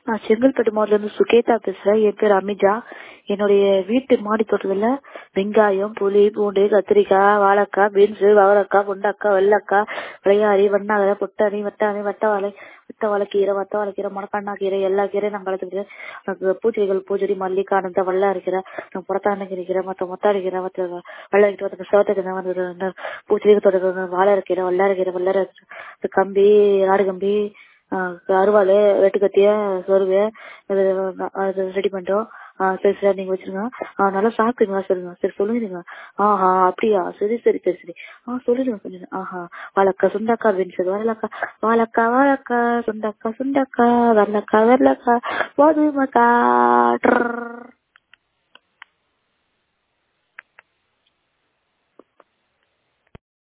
நான் செங்கல்பட்டு மாவட்டத்துல இருந்து சுகேதா பேசுறேன் என் பேர் அமிஜா என்னுடைய வீட்டு மாடி தோட்டத்துல வெங்காயம் புளி பூண்டு கத்திரிக்காய் வாழைக்காய் பீன்ஸ் அவரைக்காய் புண்டக்காய் வெள்ளக்காய் விளையாரி வண்ணாகரை பொட்டாணி வட்டாணி வட்டவாழை வட்டவாழை கீரை வத்தவாழை கீரை முடக்கண்ணா கீரை எல்லா கீரையும் நான் வளர்த்துக்கிறேன் எனக்கு பூச்செடிகள் பூச்செடி மல்லி காணந்த வல்லா இருக்கிறேன் புறத்தாண்ட கீரை மொத்த மொத்தாடி கீரை மற்ற வெள்ளை கீரை சிவத்த கீரை வந்து பூச்செடி தோட்ட வாழை கீரை வல்லார கீரை வல்லார கம்பி ஆடு கம்பி அருவாள் வெட்டுக்கத்திய சொருவு அது அது ரெடி பண்ணிட்டோம் ஆ சரி சார் நீங்கள் வச்சிருங்க ஆ நல்லா சாப்பிட்டீங்களா சரிங்க சரி சொல்லுங்க ஆஹா அப்படியா சரி சரி சரி சரி ஆ சொல்லிடுங்க சொல்லிடுங்க ஆஹா வாழைக்கா சுண்டக்கா அப்படின்னு சொல்லி வாழைக்கா வாழைக்கா வாழைக்கா சுண்டக்கா சுண்டக்கா வெள்ளக்கா வெள்ளக்கா போதுமக்கா